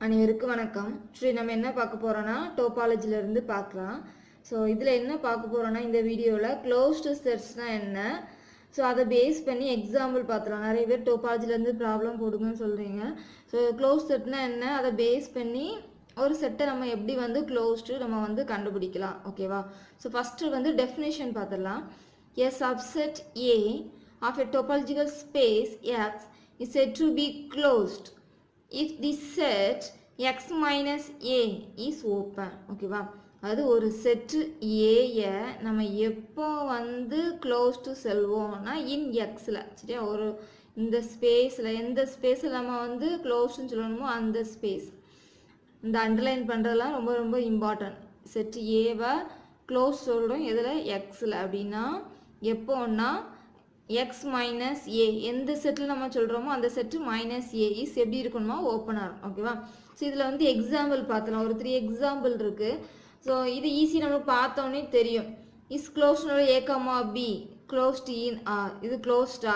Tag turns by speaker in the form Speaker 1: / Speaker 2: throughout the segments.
Speaker 1: அனைவருக்கும் வணக்கம் ஸ்ரீ நம்ம என்ன பார்க்க போறோம்னா டோபாலஜில இருந்து பார்க்கலாம் ஸோ இதில் என்ன பார்க்க போறோம்னா இந்த வீடியோவில் க்ளோஸ்டு செட்ஸ்னா என்ன ஸோ அதை பேஸ் பண்ணி எக்ஸாம்பிள் பார்த்துலாம் நிறைய பேர் டோபாலஜிலேருந்து ப்ராப்ளம் போடுங்கன்னு சொல்கிறீங்க ஸோ க்ளோஸ் செட்னா என்ன அதை பேஸ் பண்ணி ஒரு செட்டை நம்ம எப்படி வந்து க்ளோஸ்டு நம்ம வந்து கண்டுபிடிக்கலாம் ஓகேவா ஸோ ஃபஸ்ட்டு வந்து டெஃபினேஷன் பார்த்துடலாம் a subset A of a topological space X is said to be closed if the set x minus a is open ஓகேவா அது ஒரு செட்டு ஏயை நம்ம எப்போ வந்து க்ளோஸ் டு செல்வோம்னா இன் எக்ஸில் சரியா ஒரு இந்த ஸ்பேஸில் எந்த ஸ்பேஸில் நம்ம வந்து க்ளோஸ்ன்னு சொல்லணுமோ அந்த ஸ்பேஸ் இந்த அண்டர்லைன் பண்ணுறதுலாம் ரொம்ப ரொம்ப இம்பார்ட்டன்ட் செட் ஏவை க்ளோஸ் சொல்கிறோம் எதில் எக்ஸில் அப்படின்னா எப்போன்னா எக்ஸ் மைனஸ் ஏ எந்த செட்டில் நம்ம சொல்கிறோமோ அந்த செட்டு மைனஸ் ஏ இஸ் எப்படி இருக்கணுமா ஓப்பனாக இருக்கும் ஓகேவா ஸோ இதில் வந்து எக்ஸாம்பிள் பார்த்தலாம் ஒரு த்ரீ எக்ஸாம்பிள் இருக்குது ஸோ இது ஈஸி நம்மளுக்கு பார்த்தோன்னே தெரியும் இஸ் க்ளோஸ்னோட A comma B closed in R இது க்ளோஸ்டா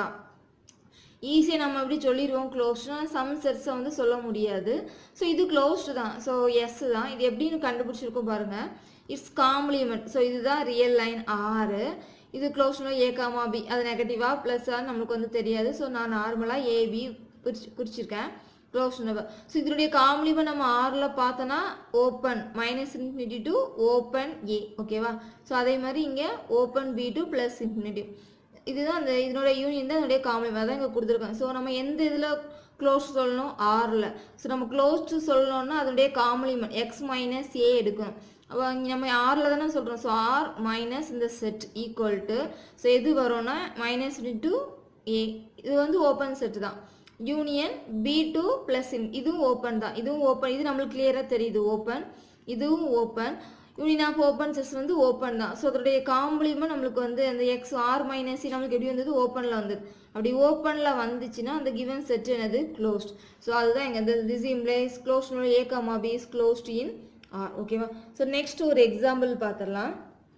Speaker 1: ஈஸியாக நம்ம எப்படி சொல்லிடுவோம் க்ளோஸ்ட்னா சம் செட்ஸை வந்து சொல்ல முடியாது ஸோ இது க்ளோஸ்டு தான் ஸோ எஸ் தான் இது எப்படின்னு கண்டுபிடிச்சிருக்கோம் பாருங்கள் இட்ஸ் காம்ப்ளிமெண்ட் ஸோ இதுதான் ரியல் லைன் ஆறு இது க்ளோஸ்னோ ஏ காமா பி அது நெகட்டிவா ப்ளஸ்ஸா நம்மளுக்கு வந்து தெரியாது ஸோ நான் நார்மலாக ஏபி குறிச்சு குறிச்சிருக்கேன் க்ளோஸ் நம்பர் ஸோ இதனுடைய காம்ப்ளிமெண்ட் நம்ம ஆறில் பார்த்தோன்னா open minus infinity to open A ஓகேவா ஸோ அதே மாதிரி இங்கே open B to plus infinity இதுதான் அந்த இதனோட யூனியன் தான் இதனுடைய காம்ப்ளிமெண்ட் தான் இங்கே கொடுத்துருக்காங்க ஸோ நம்ம எந்த இதில் க்ளோஸ் சொல்லணும் ஆறில் ஸோ நம்ம க்ளோஸ் டு சொல்லணும்னா அதனுடைய காம்ப்ளிமெண்ட் எக்ஸ் மைனஸ் ஏ எடுக்கணும் அப்போ இங்கே நம்ம ஆறில் தானே சொல்கிறோம் ஸோ ஆர் மைனஸ் இந்த செட் ஈக்குவல் டு ஸோ எது வரும்னா மைனஸ் டு ஏ இது வந்து ஓப்பன் செட் தான் union B to plus in இதுவும் ஓப்பன் தான் இதுவும் ஓப்பன் இது நம்மளுக்கு கிளியராக தெரியுது ஓப்பன் இதுவும் ஓப்பன் யூனியன் ஆஃப் ஓப்பன் செஸ் வந்து ஓப்பன் தான் ஸோ அதோடைய காம்ப்ளிமெண்ட் நம்மளுக்கு வந்து அந்த எக்ஸ் ஆர் மைனஸ் சி நம்மளுக்கு எப்படி வந்தது ஓப்பனில் வந்தது அப்படி ஓப்பனில் வந்துச்சுன்னா அந்த கிவன் செட் என்னது க்ளோஸ்ட் ஸோ அதுதான் இங்கே இந்த this implies closed A comma B is closed in R ஓகேவா ஸோ நெக்ஸ்ட் ஒரு எக்ஸாம்பிள் பார்த்துடலாம்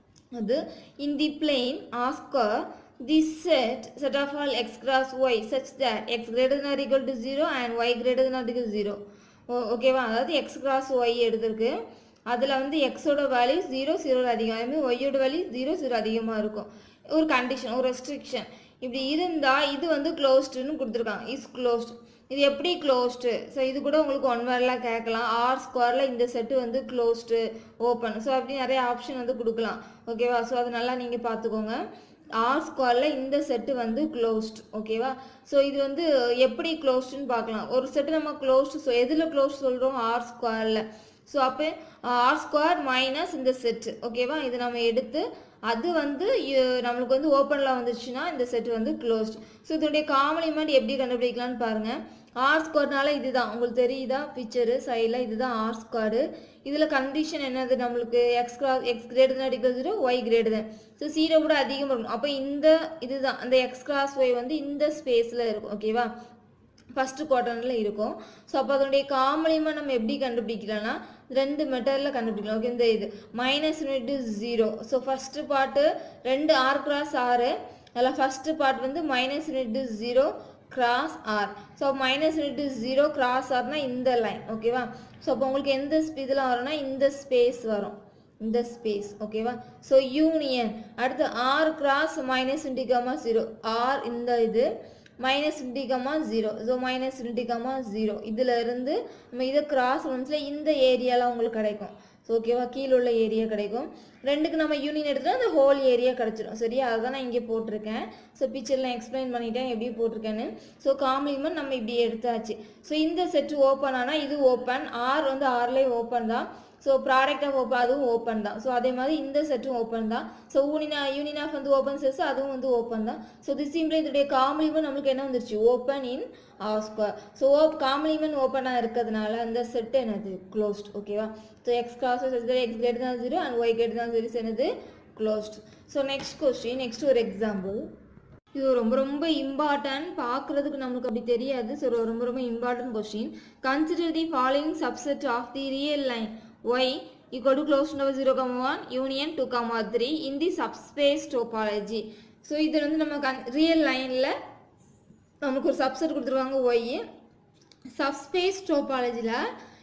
Speaker 1: அது இன் தி பிளேன் ஆஸ்கர் the set set of all X cross Y such that X greater than or equal to zero and Y greater than or equal to zero ஓகேவா அதாவது X cross Y எடுத்திருக்கு அதில் வந்து எக்ஸோட value zero ஜீரோவில் அதிகம் அதே ஒய்யோட வேல்யூ ஜீரோ ஜீரோ அதிகமாக இருக்கும் ஒரு கண்டிஷன் ஒரு ரெஸ்ட்ரிக்ஷன் இப்படி இருந்தால் இது வந்து க்ளோஸ்டுன்னு கொடுத்துருக்காங்க இஸ் க்ளோஸ்ட் இது எப்படி க்ளோஸ்டு ஸோ இது கூட உங்களுக்கு ஒன் வேர்டில் கேட்கலாம் ஆர் ஸ்கொயரில் இந்த செட்டு வந்து க்ளோஸ்டு ஓப்பன் ஸோ அப்படி நிறைய ஆப்ஷன் வந்து கொடுக்கலாம் ஓகேவா ஸோ அது நல்லா நீங்கள் பார்த்துக்கோங்க ஆர் ஸ்கொயரில் இந்த செட்டு வந்து க்ளோஸ்ட் ஓகேவா ஸோ இது வந்து எப்படி க்ளோஸ்டுன்னு பார்க்கலாம் ஒரு செட்டு நம்ம க்ளோஸ்டு ஸோ எதில் க்ளோஸ் சொல்கிறோம் ஆர் ஸ்கொயரில் ஸோ அப்போ ஆர் ஸ்கொயர் மைனஸ் இந்த செட்டு ஓகேவா இது நம்ம எடுத்து அது வந்து இ- நம்மளுக்கு வந்து ஓப்பனில் வந்துச்சுன்னா இந்த செட் வந்து க்ளோஸ்ட் ஸோ இதனுடைய காம்ப்ளிமெண்ட் எப்படி கண்டுபிடிக்கலாம்னு பாருங்க ஆர் ஸ்கொயர்னால இதுதான் உங்களுக்கு தெரியுதா பிக்சரு சைடில் இதுதான் ஆர் ஸ்கொயரு இதில் கண்டிஷன் என்னது நம்மளுக்கு X cross X greater than அடிக்கிறது zero Y greater than so zero விட அதிகமாக இருக்கணும் அப்போ இந்த இதுதான் அந்த எக்ஸ் கிராஸ் ஒய் வந்து இந்த ஸ்பேஸில் இருக்கும் ஓகேவா ஃபஸ்ட்டு குவார்டர்னில் இருக்கும் ஸோ அப்போ அதனுடைய காம்ப்ளிமெண்ட் நம்ம எப்படி கண்டுபிடிக்கலாம்னா ரெண்டு மெத்தடில் கண்டுபிடிக்கலாம் ஓகே இந்த இது minus unit zero so first part ரெண்டு ஆர் கிராஸ் ஆறு அதில் ஃபஸ்ட்டு பார்ட் வந்து minus unit zero cross R so minus unit zero cross ஆர்னா இந்த லைன் ஓகேவா ஸோ அப்போ உங்களுக்கு எந்த இதெல்லாம் வரும்னா இந்த ஸ்பேஸ் வரும் இந்த ஸ்பேஸ் ஓகேவா ஸோ யூனியன் அடுத்து R cross minus infinity comma zero R இந்த இது minus infinity comma zero so minus infinity comma zero இதில் இருந்து நம்ம இதை கிராஸ் பண்ணுச்சுல இந்த ஏரியாலாம் உங்களுக்கு கிடைக்கும் ஸோ ஓகேவா கீழே உள்ள ஏரியா கிடைக்கும் ரெண்டுக்கு நம்ம யூனியன் எடுத்துட்டா அந்த ஹோல் ஏரியா கிடச்சிரும் சரியா அதுதான் நான் இங்கே போட்டிருக்கேன் ஸோ பிக்சரில் எக்ஸ்பிளைன் பண்ணிட்டேன் எப்படி போட்டிருக்கேன்னு ஸோ காம்ப்ளிமெண்ட் நம்ம இப்படி எடுத்தாச்சு ஸோ இந்த செட்டு ஓப்பன் ஆனால் இது ஓப்பன் ஆர் வந்து ஆர்லேயே ஓப்பன் தான் ஸோ ப்ராடக்ட் ஆஃப் ஓப்பன் அதுவும் ஓப்பன் தான் ஸோ அதே மாதிரி இந்த செட்டும் ஓப்பன் தான் ஸோ யூனினா யூனியன் ஆஃப் வந்து ஓப்பன் செஸ் அதுவும் வந்து ஓப்பன் தான் ஸோ திஸ் சிம்பிள் இதோடைய காம்ப்ளிமெண்ட் நம்மளுக்கு என்ன வந்துருச்சு open in R square so ஓப் காம்ப்ளிமெண்ட் ஓப்பனாக இருக்கிறதுனால அந்த செட் என்னது க்ளோஸ்ட் ஓகேவா so X cross X great than zero and Y great than zero என்னது closed so next question next ஒரு எக்ஸாம்பிள் இது ரொம்ப ரொம்ப இம்பார்ட்டன்ட் பார்க்குறதுக்கு நம்மளுக்கு அப்படி தெரியாது ஸோ ரொம்ப ரொம்ப important question consider the following subset of the real line Y equal to close number zero comma one union two comma three in the subspace topology so இது வந்து நம்ம கன் ரியல் லைனில் நமக்கு ஒரு சப்செட் கொடுத்துருவாங்க ஒய் சப்ஸ்பேஸ் டோபாலஜியில்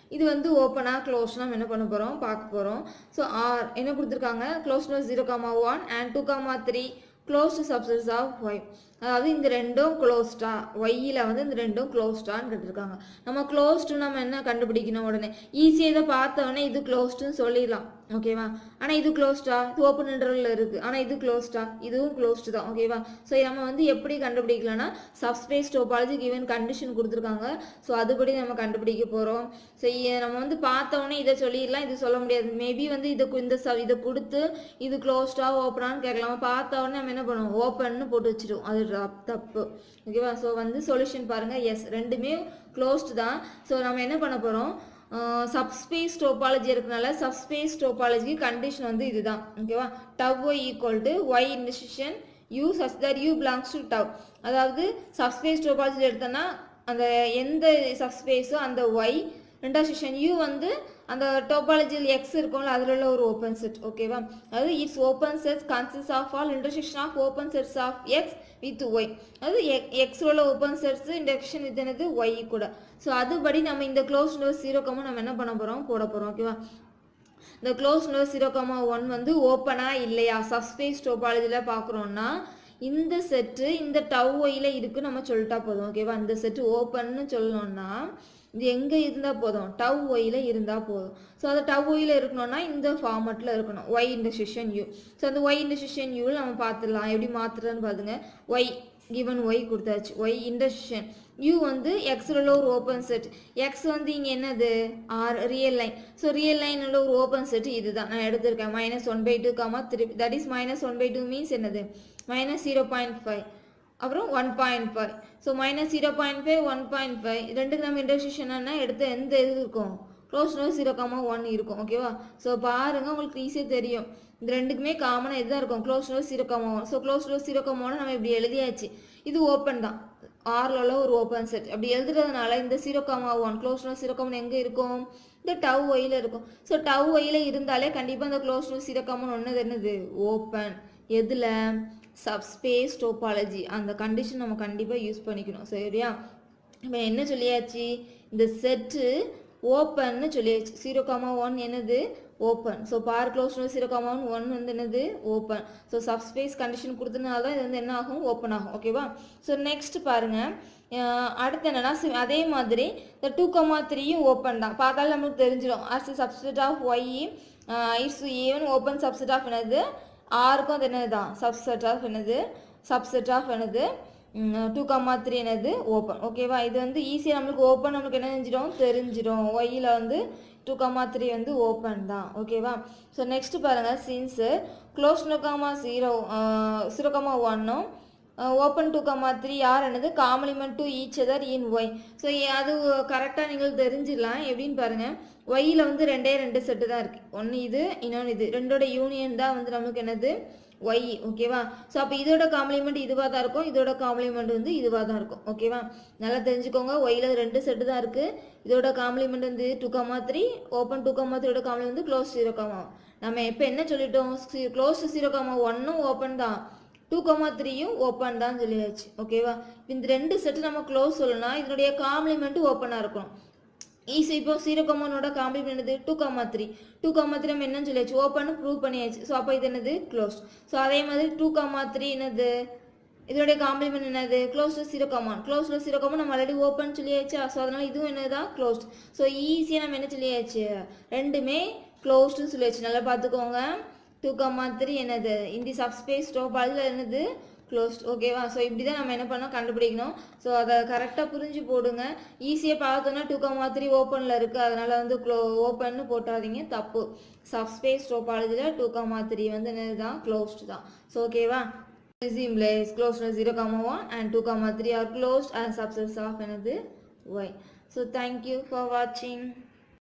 Speaker 1: இது வந்து ஓப்பனாக க்ளோஸ் நம்ம என்ன பண்ண போகிறோம் பார்க்க போகிறோம் ஸோ ஆர் என்ன கொடுத்துருக்காங்க close zero comma one and two comma three closed subsets of Y அதாவது இந்த ரெண்டும் க்ளோஸ்டா ஒய்யில் வந்து இந்த ரெண்டும் க்ளோஸ்டான்னு கேட்டிருக்காங்க நம்ம க்ளோஸ்டு நம்ம என்ன கண்டுபிடிக்கணும் உடனே ஈஸியாக இதை பார்த்த உடனே இது க்ளோஸ்டுன்னு சொல்லிடலாம் ஓகேவா ஆனால் இது க்ளோஸ்டா இது ஓப்பன் இன்டர்வலில் இருக்குது ஆனால் இது க்ளோஸ்டா இதுவும் க்ளோஸ்டு தான் ஓகேவா ஸோ நம்ம வந்து எப்படி கண்டுபிடிக்கலாம்னா சப்ஸ்பேஸ் டோபாலஜி கிவன் கண்டிஷன் கொடுத்துருக்காங்க ஸோ அதுபடி நம்ம கண்டுபிடிக்க போகிறோம் ஸோ நம்ம வந்து பார்த்த உடனே இதை சொல்லிடலாம் இது சொல்ல முடியாது மேபி வந்து இதை கு- இந்த ச இதை கொடுத்து இது க்ளோஸ்டா ஓப்பனான்னு கேட்கலாம் பார்த்த உடனே நம்ம என்ன பண்ணுவோம் ஓப்பன்னு போட்டு வச்சிருவோம் அது தப்- தப்பு ஓகேவா ஸோ வந்து சொல்யூஷன் பாருங்க எஸ் ரெண்டுமே க்ளோஸ்டு தான் ஸோ நம்ம என்ன பண்ண போகிறோம் சப்ஸ்பேஸ் டோபாலஜி இருக்கனால சப்ஸ்பேஸ் டோபாலஜி கண்டிஷன் வந்து இதுதான் ஓகேவா tau Y equal to Y intersection U such that U belongs to tau அதாவது சப்ஸ்பேஸ் டோபாலஜி எடுத்தோன்னா அந்த எந்த சப்ஸ்பேஸோ அந்த ஒய் ரெண்டாவது செஷன் யூ வந்து அந்த டோபாலஜியில் எக்ஸ் இருக்கும்ல அதில் உள்ள ஒரு ஓப்பன் செட் ஓகேவா அதாவது it's open sets consist of all intersection of open sets of X with Y அதாவது எக்ஸ் உள்ள ஓப்பன் செட்ஸ் இன்டர்செக்ஷன் வித் என்னது ஒய் கூட ஸோ அதுபடி நம்ம இந்த க்ளோஸ் நோ ஜீரோ கம்மா நம்ம என்ன பண்ண போகிறோம் போட போகிறோம் ஓகேவா இந்த close no zero comma one வந்து ஓப்பனா இல்லையா சப்ஸ்பேஸ் டோபாலஜியில் பார்க்குறோம்னா இந்த செட்டு இந்த டவ் ஒயில் இருக்கு நம்ம சொல்லிட்டா போதும் ஓகேவா இந்த செட்டு ஓப்பன்னு சொல்லணும்னா இது எங்கே இருந்தால் போதும் டவ் ஒயில் இருந்தால் போதும் ஸோ அது டவ் ஒயில் இருக்கணும்னா இந்த ஃபார்மட்டில் இருக்கணும் Y intersection U so அந்த ஒய் இந்த செஷன் யூவில் நம்ம பார்த்துடலாம் எப்படி மாற்றுறதுன்னு பாருங்க ஒய் கிவன் ஒய் கொடுத்தாச்சு ஒய் இன்டர்செக்ஷன் யூ வந்து எக்ஸில் உள்ள ஒரு ஓப்பன் செட் எக்ஸ் வந்து இங்கே என்னது R real line so real line உள்ள ஒரு ஓப்பன் செட் இதுதான் நான் எடுத்திருக்கேன் minus one by two comma three that is minus one by two means என்னது மைனஸ் ஜீரோ பாயிண்ட் ஃபைவ் அப்புறம் one point five so minus zero point five one point five ரெண்டுக்கு நம்ம இன்டர்செக்ஷன்னா எடுத்த எந்த இது இருக்கும் close no zero comma one இருக்கும் ஓகேவா ஸோ பாருங்க உங்களுக்கு ஈஸியாக தெரியும் இந்த ரெண்டுக்குமே காமனாக இதுதான் இருக்கும் close no zero comma one so close no zero comma one நம்ம இப்படி எழுதியாச்சு இது ஓப்பன் தான் ஆர்ல உள்ள ஒரு ஓப்பன் செட் அப்படி எழுதுறதுனால இந்த zero comma one close no zero common எங்கே இருக்கும் இந்த டவ் ஒயில் இருக்கும் ஸோ டவ் ஒயில் இருந்தாலே கண்டிப்பாக இந்த க்ளோஸ் நோ ஜீரோ காமன் ஒன்று என்னது ஓப்பன் எதில் சப்ஸ்பேஸ் டோபாலஜி அந்த கண்டிஷன் நம்ம கண்டிப்பாக யூஸ் பண்ணிக்கணும் சரியா இப்போ என்ன சொல்லியாச்சு இந்த செட்டு ஓப்பன்னு சொல்லியாச்சு ஜீரோ காமா ஒன் என்னது ஓப்பன் ஸோ பார் close zero comma one one வந்து என்னது ஓப்பன் ஸோ சப்ஸ்பேஸ் கண்டிஷன் கொடுத்தனால தான் இது வந்து என்ன ஆகும் ஓப்பன் ஆகும் ஓகேவா ஸோ நெக்ஸ்ட் பாருங்க அஹ் அடுத்து என்னன்னா சி- அதே மாதிரி இந்த டூ கமா த்ரீயும் ஓப்பன் தான் பார்த்தாலும் நம்மளுக்கு தெரிஞ்சிடும் as subset of Y it's even open subset of என்னது ஆருக்கும் அது என்னது தான் சப்செட் ஆஃப் என்னது சப்செட் ஆஃப் என்னது டூ கம்மா த்ரீ என்னது ஓப்பன் ஓகேவா இது வந்து ஈஸியாக நம்மளுக்கு ஓப்பன் நம்மளுக்கு என்ன செஞ்சிடும் தெரிஞ்சிடும் ஒய்யில் வந்து டூ கம்மா த்ரீ வந்து ஓப்பன் தான் ஓகேவா ஸோ நெக்ஸ்ட் பாருங்கள் since close two comma zero zero comma ஒன்னும் open two comma three are என்னது complement to each other in Y so அது கரெக்டாக நீங்கள் தெரிஞ்சிடலாம் எப்படின்னு பாருங்கள் ஒய்யில் வந்து ரெண்டே ரெண்டு செட்டு தான் இருக்குது ஒன்று இது இன்னொன்று இது ரெண்டோட யூனியன் தான் வந்து நமக்கு என்னது ஒய் ஓகேவா ஸோ அப்போ இதோட காம்ப்ளிமெண்ட் இதுவாக தான் இருக்கும் இதோட காம்ப்ளிமெண்ட் வந்து இதுவாக தான் இருக்கும் ஓகேவா நல்லா தெரிஞ்சுக்கோங்க ஒய்யில் ரெண்டு செட்டு தான் இருக்குது இதோட காம்ப்ளிமெண்ட் வந்து two comma three open two comma த்ரீயோட காம்ப்ளிமெண்ட் வந்து க்ளோஸ் ஜீரோ கமா நம்ம இப்போ என்ன சொல்லிட்டோம் க்ளோஸ் ஜீரோ கமா ஒன்னும் ஓப்பன் தான் டூ கமா த்ரீயும் ஓப்பன் தான் சொல்லியாச்சு ஓகேவா இந்த ரெண்டு செட்டு நம்ம க்ளோஸ் சொல்லணும்னா இதனுடைய காம்ப்ளிமெண்ட் ஓப்பனாக இருக்கணும் ஈஸி இப்போ ஜீரோ கமானோட காம்ப்ளிமெண்ட் என்னது two comma three two comma three நம்ம என்னன்னு சொல்லியாச்சு ஓப்பன் ப்ரூவ் பண்ணியாச்சு ஸோ அப்போ இது என்னது க்ளோஸ் ஸோ அதே மாதிரி டூ கமா த்ரீ என்னது இதோடைய காம்ப்ளிமெண்ட் என்னது க்ளோஸ் ஜீரோ கமான் க்ளோஸ்ல ஜீரோ கமான் நம்ம ஆல்ரெடி ஓப்பன் சொல்லியாச்சா ஸோ அதனால இதுவும் என்னதான் க்ளோஸ்ட் ஸோ ஈஸியாக நம்ம என்ன சொல்லியாச்சு ரெண்டுமே க்ளோஸ்டுன்னு சொல்லியாச்சு நல்லா பார்த்துக்கோங்க டூ கமா த்ரீ என்னது இந்த சப்ஸ்பேஸ் டோபாலில் என்னது க்ளோஸ்ட் ஓகேவா ஸோ இப்படி தான் நம்ம என்ன பண்ணோம் கண்டுபிடிக்கணும் ஸோ அதை கரெக்டாக புரிஞ்சு போடுங்க ஈஸியாக பார்த்தோன்னா டூ கமா த்ரீ ஓப்பனில் இருக்குது அதனால் வந்து க்ளோ ஓப்பன்னு போட்டாதீங்க தப்பு சப்ஸ்பேஸ் டோபாலஜியில் டூ கமா த்ரீ வந்து என்னது தான் க்ளோஸ்ட் தான் ஸோ ஓகேவா Resume is closed to 0 comma 1 and 2 comma 3 are closed as subsets of another y. So thank you for watching.